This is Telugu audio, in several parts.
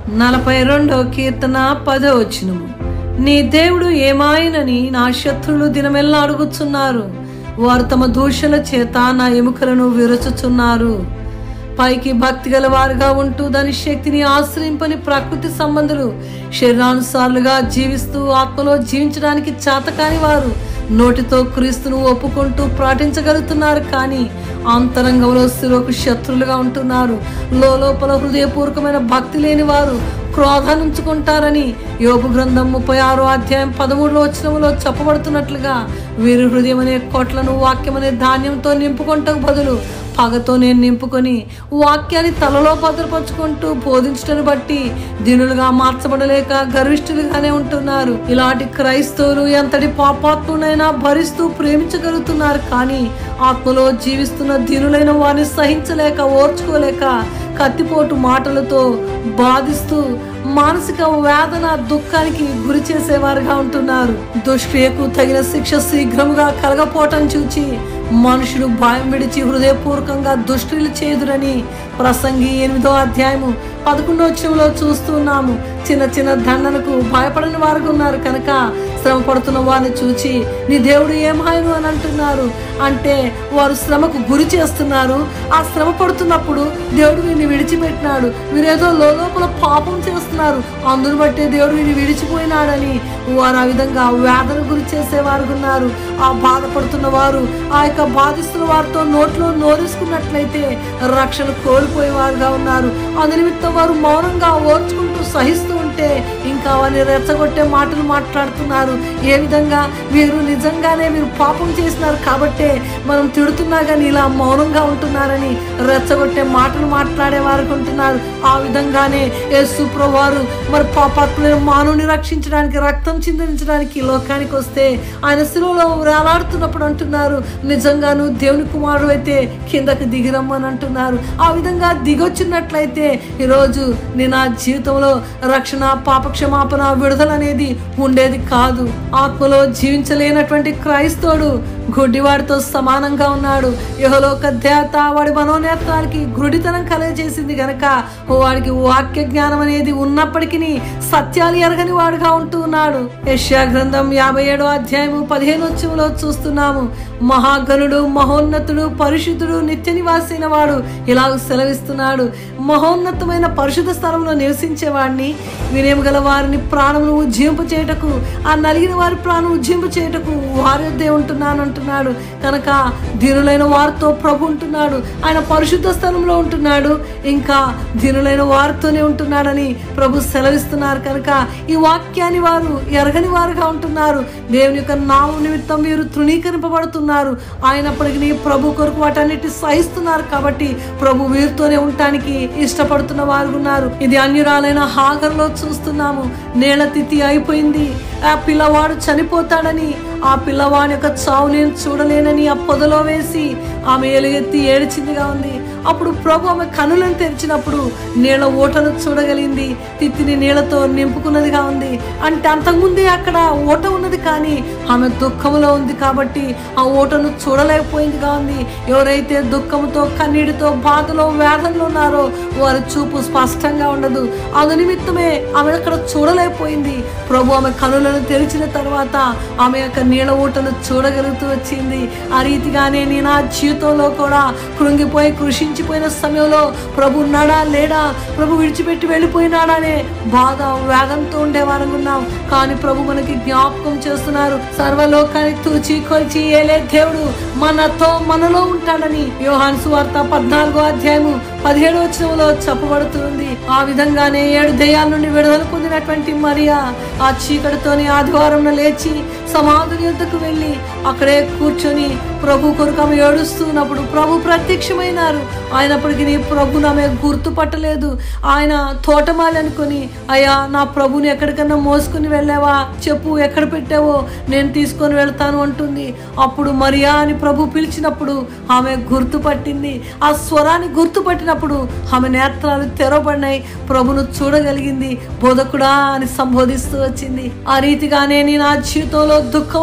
నలభై రెండో కీర్తన పదో వచ్చినము నీ దేవుడు ఏమాయనని నా శత్రులు దినమెల్లా అడుగుచున్నారు వారు తమ దూషల చేత నా ఎముకలను విరుచుచున్నారు పైకి భక్తి గల వారుగా ఉంటూ దాని శక్తిని ఆశ్రయింపని ప్రకృతి సంబంధులు శరీరానుసారులుగా జీవిస్తూ ఆత్మలో జీవించడానికి చేతకాని వారు నోటితో క్రీస్తును ఒప్పుకుంటూ పాటించగలుగుతున్నారు కానీ అంతరంగంలో శిరోకు శత్రులుగా ఉంటున్నారు లోపల హృదయపూర్వకమైన భక్తి లేని వారు క్రోధాన్ని ఉంచుకుంటారని యోగు గ్రంథం ముప్పై ఆరో అధ్యాయం పదమూడులో వచ్చినములో చెప్పబడుతున్నట్లుగా వీరి హృదయం అనే కోట్లను వాక్యం అనే ధాన్యంతో నింపుకుంటకు బదులు పగతో నేను నింపుకొని వాక్యాన్ని తలలో భద్రపరుచుకుంటూ బోధించటను బట్టి దీనులుగా మార్చబడలేక గర్విష్ఠులుగానే ఉంటున్నారు ఇలాంటి క్రైస్తవులు ఎంతటి పాపాత్మునైనా భరిస్తూ ప్రేమించగలుగుతున్నారు కానీ ఆత్మలో జీవిస్తున్న దీనులైన వారిని సహించలేక ఓర్చుకోలేక కత్తిపోటు మాటలతో బాధిస్తూ మానసిక వేదన దుఃఖానికి గురి చేసేవారుగా ఉంటున్నారు దుష్క్రియకు తగిన శిక్ష శీఘ్రముగా కలగపోవటం చూచి మనుషులు భయం విడిచి హృదయపూర్వకంగా దుష్టులు చేదురని ప్రసంగి ఎనిమిదో అధ్యాయము పదకొండో వచ్చంలో చూస్తున్నాము చిన్న చిన్న దండనకు భయపడని వారు ఉన్నారు కనుక శ్రమ పడుతున్న వారిని చూచి నీ దేవుడు ఏమాయను అని అంటున్నారు అంటే వారు శ్రమకు గురి చేస్తున్నారు ఆ శ్రమ పడుతున్నప్పుడు దేవుడు వీరిని విడిచిపెట్టినాడు వీరేదో లోపల పాపం చేస్తున్నారు అందును బట్టి దేవుడు వీరిని విడిచిపోయినాడని వారు ఆ విధంగా వేదన గురి చేసేవారు ఉన్నారు ఆ బాధపడుతున్న వారు ఆ యొక్క బాధిస్తున్న వారితో నోట్లో నోరేసుకున్నట్లయితే రక్షణ కోల్పోయేవారుగా ఉన్నారు అందు నిమిత్తం వారు మౌనంగా ఓర్చుకుంటూ సహిస్తూ ఉంటే ఇంకా వారిని రెచ్చగొట్టే మాటలు మాట్లాడుతున్నారు ఏ విధంగా వీరు నిజంగానే వీరు పాపం చేసినారు కాబట్టే మనం తిడుతున్నా కానీ ఇలా మౌనంగా ఉంటున్నారని రెచ్చగొట్టే మాటలు మాట్లాడే వారికి ఉంటున్నారు ఆ విధంగానే యేసు వారు మరి పాపాత్ములైన మానవుని రక్షించడానికి రక్తం చిందించడానికి ఈ లోకానికి వస్తే ఆయన శిలువలో వేలాడుతున్నప్పుడు అంటున్నారు నిజంగాను దేవుని కుమారుడు అయితే కిందకి దిగిరమ్మని అంటున్నారు ఆ విధంగా దిగొచ్చినట్లయితే ఈరోజు నేను నా జీవితంలో రక్షణ పాప క్షమాపణ విడుదల అనేది ఉండేది కాదు ఆత్మలో జీవించలేనటువంటి క్రైస్తవుడు గుడ్డివాడితో సమానంగా ఉన్నాడు యహలోక దేవత వాడి మనోనేత్రానికి గుడితనం కలగజేసింది గనక వాడికి వాక్య జ్ఞానం అనేది ఉన్నప్పటికీ సత్యాలు ఎరగని వాడుగా ఉంటూ ఉన్నాడు యష్యా గ్రంథం యాభై ఏడో అధ్యాయము పదిహేను వచ్చంలో చూస్తున్నాము మహాగణుడు మహోన్నతుడు పరిశుద్ధుడు నిత్య నివాసైన వాడు ఇలా సెలవిస్తున్నాడు మహోన్నతమైన పరిశుద్ధ స్థలంలో నివసించేవాడిని వినేము గల వారిని ప్రాణమును ఉజ్జింపు చేయుటకు ఆ నలిగిన వారి ప్రాణం ఉజ్జింపు చేయుటకు వారి వద్దే ఉంటున్నాను అంటున్నాడు కనుక దీనులైన వారితో ప్రభు ఉంటున్నాడు ఆయన పరిశుద్ధ స్థలంలో ఉంటున్నాడు ఇంకా దీనులైన వారితోనే ఉంటున్నాడని ప్రభు సెలవిస్తున్నారు కనుక ఈ వాక్యాన్ని వారు ఎరగని వారుగా ఉంటున్నారు దేవుని యొక్క నామం నిమిత్తం వీరు తృణీకరింపబడుతున్నారు అయినప్పటికీ ప్రభు కొరకు వాటన్నిటి సహిస్తున్నారు కాబట్టి ప్రభు వీరితోనే ఉండటానికి ఇష్టపడుతున్న వారు ఉన్నారు ఇది అన్యురాలైన హాగర్లో చూస్తున్నాము నేల తిథి అయిపోయింది ఆ పిల్లవాడు చనిపోతాడని ఆ పిల్లవాడి యొక్క చావు నేను చూడలేనని ఆ పొదలో వేసి ఆమె ఎలుగెత్తి ఏడ్చిందిగా ఉంది అప్పుడు ప్రభు ఆమె కనులను తెరిచినప్పుడు నీళ్ళ ఓటను చూడగలిగింది తిత్తిని నీళ్లతో నింపుకున్నదిగా ఉంది అంటే అంతకుముందే అక్కడ ఓట ఉన్నది కానీ ఆమె దుఃఖంలో ఉంది కాబట్టి ఆ ఓటను చూడలేకపోయిందిగా ఉంది ఎవరైతే దుఃఖంతో కన్నీటితో బాధలో వేదనలో ఉన్నారో వారి చూపు స్పష్టంగా ఉండదు అందు నిమిత్తమే ఆమె అక్కడ చూడలేకపోయింది ప్రభు ఆమె కనులను తెరిచిన తర్వాత ఆమె యొక్క నీళ్ళ ఊటను చూడగలుగుతూ వచ్చింది ఆ రీతిగానే నేను ఆ జీవితంలో కూడా కృంగిపోయి కృషించిపోయిన సమయంలో ప్రభు ఉన్నాడా లేడా ప్రభు విడిచిపెట్టి వెళ్ళిపోయినాడా అనే బాధ వేగంతో ఉండేవారు ఉన్నాం కానీ ప్రభు మనకి జ్ఞాపకం చేస్తున్నారు సర్వలోకానికి తూచి కొలిచి ఏలే దేవుడు మనతో మనలో ఉంటాడని యోహాన్ సువార్త పద్నాలుగో అధ్యాయము పదిహేడు వచనంలో చెప్పబడుతుంది ఆ విధంగానే ఏడు దయ్యాల నుండి విడుదల పొందినటువంటి మరియా ఆ చీకటితోని ఆదివారం లేచి సమాధుని యొద్దకు వెళ్ళి అక్కడే కూర్చొని ప్రభు కొరకు ఆమె ఏడుస్తున్నప్పుడు ప్రభు ప్రత్యక్షమైనారు అయినప్పటికీ ప్రభుని ఆమె గుర్తుపట్టలేదు ఆయన తోటమాలి అనుకొని అయ్యా నా ప్రభుని ఎక్కడికన్నా మోసుకుని వెళ్ళావా చెప్పు ఎక్కడ పెట్టావో నేను తీసుకొని వెళ్తాను అంటుంది అప్పుడు మరియా అని ప్రభు పిలిచినప్పుడు ఆమె గుర్తుపట్టింది ఆ స్వరాన్ని గుర్తుపట్టినప్పుడు ఆమె నేత్రాలు తెరవబడినాయి ప్రభును చూడగలిగింది బోధకుడా అని సంబోధిస్తూ వచ్చింది ఆ రీతిగానే నేను ఆ జీవితంలో దుఃఖంలో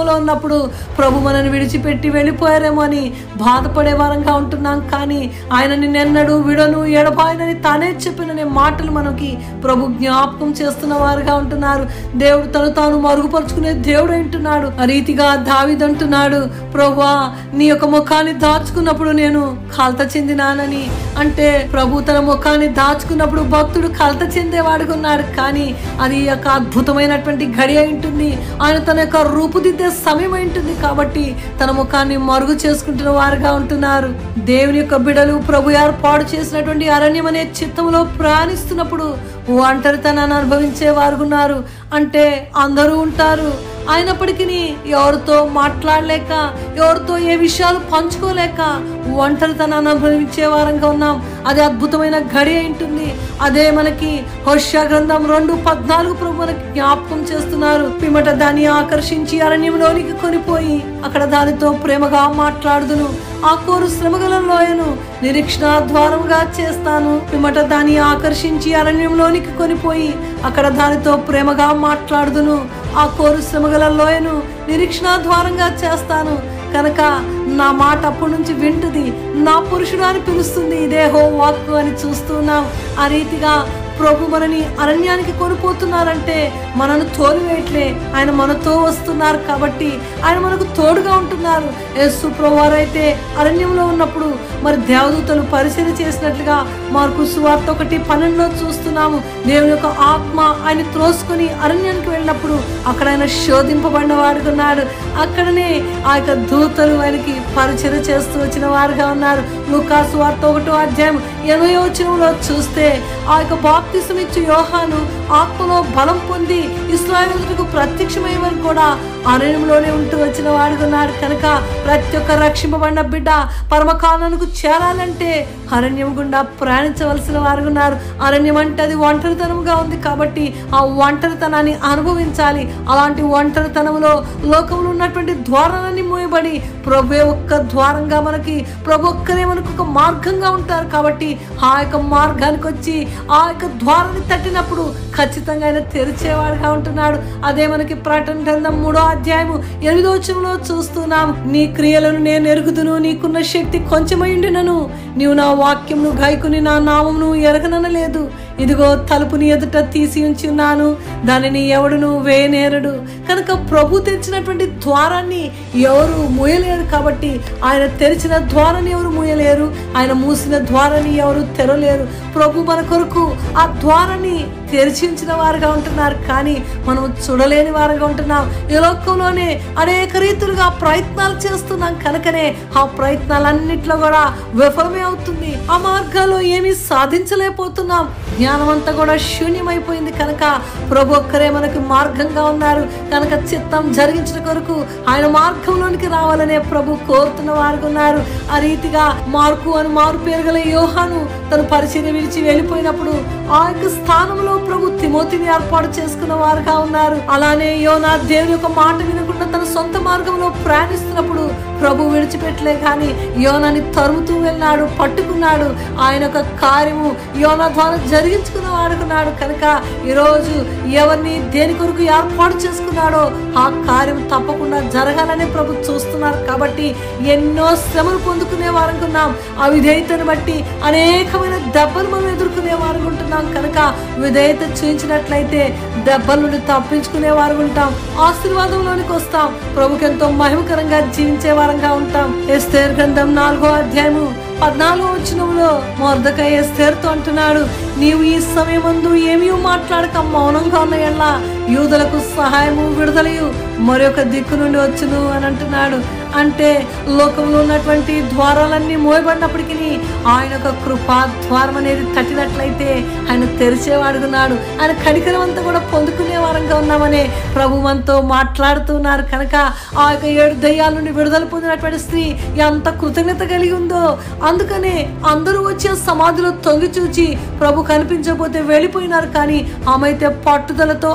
లోకంలో ఉన్నప్పుడు ప్రభు మనని విడిచిపెట్టి వెళ్ళిపోయారేమో అని బాధపడే వారంగా ఉంటున్నాం కానీ ఆయన నిన్నెన్నడు విడను ఎడబాయనని తానే చెప్పిన మాటలు మనకి ప్రభు జ్ఞాపకం చేస్తున్న వారుగా ఉంటున్నారు దేవుడు తను తాను మరుగుపరుచుకునే దేవుడు అంటున్నాడు ఆ రీతిగా దావిదంటున్నాడు ప్రభువా నీ యొక్క ముఖాన్ని దాచుకున్నప్పుడు నేను కలత చెందినానని అంటే ప్రభు తన ముఖాన్ని దాచుకున్నప్పుడు భక్తుడు కలత చెందేవాడుగా ఉన్నాడు కానీ అది యొక్క అద్భుతమైనటువంటి గడి అయి ఉంటుంది ఆయన తన యొక్క రూపుదిద్దే సమయం అయి ఉంటుంది కాబట్టి తన ముఖాన్ని మరుగు చేసుకుంటున్న వారుగా ఉంటున్నారు దేవుని యొక్క బిడలు ప్రభు ఏర్పాటు చేసినటువంటి అరణ్యం అనే చిత్తంలో ప్రయాణిస్తున్నప్పుడు ఒంటరితనాన్ని అనుభవించే వారు ఉన్నారు అంటే అందరూ ఉంటారు అయినప్పటికీ ఎవరితో మాట్లాడలేక ఎవరితో ఏ విషయాలు పంచుకోలేక ఒంటరితనాన్ని అనుభవించే వారంగా ఉన్నాం అది అద్భుతమైన గడి అయి ఉంటుంది అదే మనకి హోషా గ్రంథం రెండు పద్నాలుగు ప్రభు మనకి జ్ఞాపకం చేస్తున్నారు పిమ్మట దాన్ని ఆకర్షించి అరణ్యంలోనికి కొనిపోయి అక్కడ దానితో ప్రేమగా మాట్లాడుదును ఆ కోరు శ్రమగల లోయను నిరీక్షణ ద్వారముగా చేస్తాను పిమ్మట దాన్ని ఆకర్షించి అరణ్యంలోనికి కొనిపోయి అక్కడ దానితో ప్రేమగా మాట్లాడుదును ఆ కోరు శ్రమగల లోయను నిరీక్షణ ద్వారంగా చేస్తాను కనుక నా మాట అప్పటి నుంచి వింటుంది నా పురుషుడు అని పిలుస్తుంది ఇదే హో వాక్ అని చూస్తున్నాం ఆ రీతిగా ప్రభు మనని అరణ్యానికి కొనిపోతున్నారంటే మనను తోలివేయట్లే ఆయన మనతో వస్తున్నారు కాబట్టి ఆయన మనకు తోడుగా ఉంటున్నారు యేసు ప్రభువారైతే అరణ్యంలో ఉన్నప్పుడు మరి దేవదూతలు పరిశీలన చేసినట్లుగా మార్కు సువార్త ఒకటి పన్నెండులో చూస్తున్నాము దేవుని యొక్క ఆత్మ ఆయన త్రోసుకొని అరణ్యానికి వెళ్ళినప్పుడు అక్కడ ఆయన శోధింపబడిన వాడుకున్నాడు అక్కడనే ఆ యొక్క దూతలు ఆయనకి పరిచయం చేస్తూ వచ్చిన వారుగా ఉన్నారు లూకాసు వార్త ఒకటో అధ్యాయం ఇరవై వచనంలో చూస్తే ఆ యొక్క బాప్తిసం ఇచ్చే యోహాను ఆత్మలో బలం పొంది ఇస్రాయేలులకు ప్రత్యక్షమయ్యే వరకు కూడా అరణ్యంలోనే ఉంటూ వచ్చిన వాడుకున్నాడు కనుక ప్రతి ఒక్క రక్షింపబడిన బిడ్డ పరమకాలానికి చేరాలంటే అరణ్యం గుండా ప్రయాణించవలసిన వారు ఉన్నారు అరణ్యం అంటే అది ఒంటరితనంగా ఉంది కాబట్టి ఆ ఒంటరితనాన్ని అనుభవించాలి అలాంటి ఒంటరితనంలో లోకంలో ఉన్నటువంటి ద్వారాలన్నీ మూయబడి ప్రభు ఒక్క ద్వారంగా మనకి ప్రభు ఒక్కరే మనకు ఒక మార్గంగా ఉంటారు కాబట్టి ఆ యొక్క మార్గానికి వచ్చి ఆ యొక్క ద్వారాన్ని తట్టినప్పుడు ఖచ్చితంగా ఆయన తెరిచేవాడుగా ఉంటున్నాడు అదే మనకి ప్రకటన గ్రంథం మూడో అధ్యాయము ఎనిమిదో వచనంలో చూస్తున్నాం నీ క్రియలను నేను ఎరుగుదును నీకున్న శక్తి కొంచెమైండినను నీవు నా వాక్యమును గాయకుని నా నామమును ఎరగననలేదు ఇదిగో తలుపుని ఎదుట తీసి ఉంచి ఉన్నాను దానిని ఎవడును వేయనేరడు కనుక ప్రభు తెరిచినటువంటి ద్వారాన్ని ఎవరు మూయలేరు కాబట్టి ఆయన తెరిచిన ద్వారాన్ని ఎవరు మూయలేరు ఆయన మూసిన ద్వారాన్ని ఎవరు తెరలేరు ప్రభు మన కొరకు ఆ ద్వారాన్ని తెరిచి ఉంచిన వారుగా ఉంటున్నారు కానీ మనం చూడలేని వారుగా ఉంటున్నాం ఈ లోకంలోనే అనేక రీతులుగా ప్రయత్నాలు చేస్తున్నాం కనుకనే ఆ ప్రయత్నాలన్నిట్లో కూడా విఫలమే అవుతుంది ఆ మార్గాల్లో ఏమీ సాధించలేకపోతున్నాం జ్ఞానం అంతా కూడా శూన్యమైపోయింది కనుక ప్రభు ఒక్కరే మనకు మార్గంగా ఉన్నారు కనుక చిత్తం జరిగించిన కొరకు ఆయన మార్గంలోనికి రావాలనే ప్రభు కోరుతున్న వారు ఉన్నారు ఆ రీతిగా మార్కు అని మారు పేరు గల యోహాను తన పరిచయం విడిచి వెళ్ళిపోయినప్పుడు ఆ యొక్క స్థానంలో ప్రభు తిమోతిని ఏర్పాటు చేసుకున్న వారుగా ఉన్నారు అలానే యోనా దేవుని యొక్క మాట వినకుండా తన సొంత మార్గంలో ప్రయాణిస్తున్నప్పుడు ప్రభు విడిచిపెట్టలే కానీ యోనాని తరుముతూ వెళ్ళాడు పట్టుకున్నాడు ఆయన యొక్క కార్యము యోనా ద్వారా జరిగించుకున్న వాడుకున్నాడు కనుక ఈరోజు ఎవరిని దేని కొరకు ఏర్పాటు చేసుకున్నాడో ఆ కార్యం తప్పకుండా జరగాలని ప్రభు చూస్తున్నారు కాబట్టి ఎన్నో శ్రమలు పొందుకునే వారనుకున్నాం ఆ విధేయతను బట్టి అనేకమైన దెబ్బలు మనం ఎదుర్కొనే వారనుకుంటున్నాం కనుక విధేయత చూపించినట్లయితే దెబ్బల నుండి తప్పించుకునే వారు ఉంటాం ఆశీర్వాదంలోనికి వస్తాం ప్రభుకి ఎంతో మహిమకరంగా జీవించే వారంగా ఉంటాం ఎస్తేర్ గ్రంథం నాలుగో అధ్యాయము పద్నాలుగో వచనంలో మొర్దకై ఎస్తేర్తో అంటున్నాడు నీవు ఈ సమయమందు ఏమీ మాట్లాడక మౌనంగా ఉన్న ఎళ్ళ యూదులకు సహాయము విడుదలయు మరొక దిక్కు నుండి వచ్చును అని అంటున్నాడు అంటే లోకంలో ఉన్నటువంటి ద్వారాలన్నీ మోయబడినప్పటికీ ఆయన యొక్క కృపా ద్వారం అనేది తట్టినట్లయితే ఆయన తెరిచేవాడుకున్నాడు ఆయన కనికరం అంతా కూడా పొందుకునే వారంగా ఉన్నామనే ప్రభు మనతో మాట్లాడుతున్నారు కనుక ఆ యొక్క ఏడు దయ్యాల నుండి విడుదల పొందినటువంటి స్త్రీ ఎంత కృతజ్ఞత కలిగి ఉందో అందుకనే అందరూ వచ్చే సమాధిలో తొంగి చూచి ప్రభు కనిపించకపోతే వెళ్ళిపోయినారు కానీ ఆమె అయితే పట్టుదలతో అక్కడే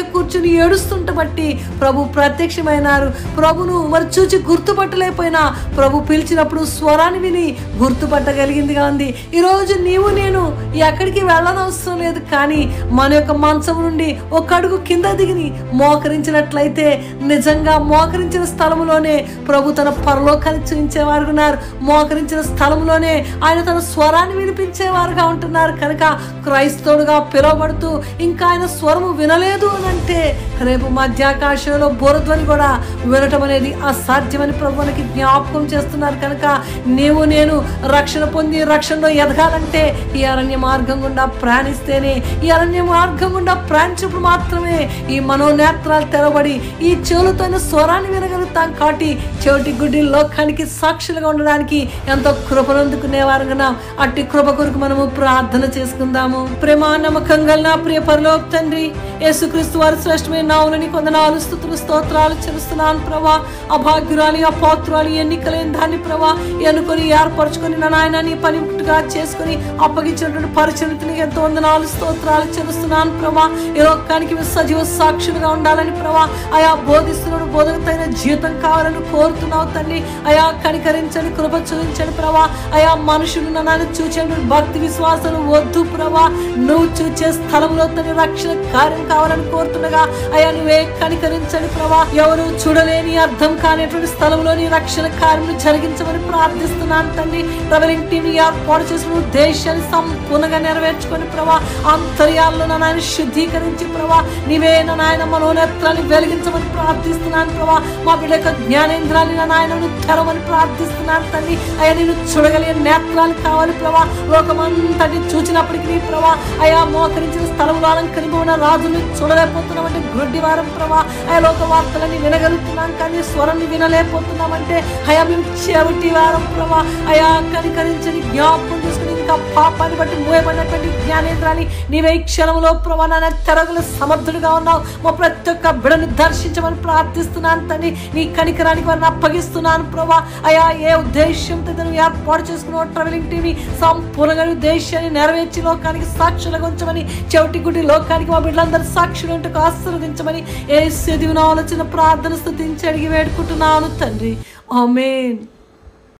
కూర్చుని ఏడుస్తుంట బట్టి ప్రభు ప్రత్యక్షమైనారు ప్రభును మరి చూచి గుర్తుపట్టలేకపోయినా ప్రభు పిలిచినప్పుడు స్వరాన్ని విని గుర్తుపట్టగలిగిందిగా ఉంది ఈరోజు నీవు నేను ఎక్కడికి వెళ్ళనవసరం లేదు కానీ మన యొక్క మంచం నుండి ఒక అడుగు కింద దిగిని మోకరించినట్లయితే నిజంగా మోకరించిన స్థలములోనే ప్రభు తన పరలోకాన్ని చూపించేవారు ఉన్నారు మోకరించిన స్థలంలోనే ఆయన తన స్వరాన్ని వినిపించేవారుగా ఉంటున్నారు కనుక క్రైస్తవుడుగా పిలువబడుతూ ఇంకా ఆయన స్వరము వినలేదు అని అంటే రేపు మధ్యాకాశంలో బోరధ్వని కూడా వినటం అనేది అసాధ్యమని ప్రభు మనకి జ్ఞాపకం చేస్తున్నారు కనుక నీవు నేను రక్షణ పొంది రక్షణలో ఎదగాలంటే ఈ అరణ్య మార్గం గుండా ప్రయాణిస్తేనే ఈ అరణ్య మార్గం గుండా ప్రయాణించినప్పుడు మాత్రమే ఈ మనోనేత్రాలు తెరబడి ఈ చెవులతోనే స్వరాన్ని వినగలుగుతాం కాబట్టి చెవిటి గుడ్డి లోకానికి సాక్షులుగా ఉండడానికి ఎంతో కృపనందుకునేవారు కదా అట్టి కృప కొరకు మనము ప్రార్థన చేసుకుందాము ప్రేమ నమ్మకం గల నా ప్రియ పరలోక తండ్రి యేసుక్రీస్తు వారి శ్రేష్టమైన నావులని కొందనాలు స్థుతులు స్తోత్రాలు చెల్లిస్తున్నాను ప్రభా అభాగ్యురాలి అపాత్రురాలి ఎన్నికలేని దాన్ని ప్రభా ఎన్నుకొని ఏర్పరచుకొని నా నాయన నీ పనిముట్టుగా చేసుకొని అప్పగించినటువంటి పరిచయతని ఎంతో వందనాలు స్తోత్రాలు చెల్లిస్తున్నాను ప్రభా ఈ లోకానికి మేము సజీవ సాక్షులుగా ఉండాలని ప్రభా అయా బోధిస్తున్నాడు బోధకతైన జీవితం కావాలని కోరుతున్నావు తల్లి అయా కనికరించండి కృప చూపించండి ప్రభా అయా మనుషులు నన్ను చూచండి భక్తి విశ్వాసాలు వద్దు ప్రభా నువ్వు చూచే స్థలంలో తన రక్షణ కార్యం కావాలని కోరుతుండగా అయా నువ్వే కనికరించండి ప్రభా ఎవరు చూడలేని అర్థం కానిటువంటి స్థలంలో నీ రక్షణ కార్యం జరిగించమని ప్రార్థిస్తున్నాను తండ్రి ట్రావెలింగ్ టీమ్ ఏర్పాటు చేసిన ఉద్దేశాన్ని సంపూర్ణంగా నెరవేర్చుకొని ప్రభా అంతర్యాల్లో నా నాయన శుద్ధీకరించి ప్రభా నీవే నా నాయన మనోనేత్రాన్ని వెలిగించమని ప్రార్థిస్తున్నాను ప్రభా మా బిడ్డ యొక్క జ్ఞానేంద్రాన్ని నా నాయనను తెరవని ప్రార్థిస్తున్నాను తండ్రి అయ్యా నేను చూడగలిగే నేత్రాలు కావాలి ప్రభా లోకమంతటి చూచినప్పటికీ నీ ప్రభా అయా మోకరించిన స్థలంలో అలంకరింపబడిన రాజుని చూడలేకపోతున్నామంటే గుడ్డి వారం ప్రభా అయా లోక వార్తలని వినగలుగుతున్నాం కానీ స్వరాన్ని వినలేకపోతున్నామంటే అయా మేము చెవిటి వారం ప్రభా అయా కనికరించని జ్ఞాపకం చేసుకుని ఇంకా పాపాన్ని బట్టి మోయబడినటువంటి జ్ఞానేంద్రాన్ని నీవే ఈ క్షణంలో ప్రభా నాన్న తెరగల సమర్థుడిగా ఉన్నావు మా ప్రతి ఒక్క బిడను దర్శించమని ప్రార్థిస్తున్నాను తండ్రి నీ కనికరానికి వారిని అప్పగిస్తున్నాను ప్రభా అయా ఏ ఉద్దేశంతో నువ్వు ఏర్పాటు చేసుకున్న ట్రావెలింగ్ టీవీ సంపూర్ణంగా నీ ఉద్దేశాన్ని నెరవేర్చి లోకానికి సాక్షులుగా ఉంచమని చెవిటి గుడి లోకానికి మా బిడ్డలందరూ సాక్షులు ఉంటూ ఆశీర్వదించమని ఏ సెదివిన ఆలోచన ప్రార్థన స్థుతించి అడిగి వేడుకుంటున్నాను తండ్రి ఆమెన్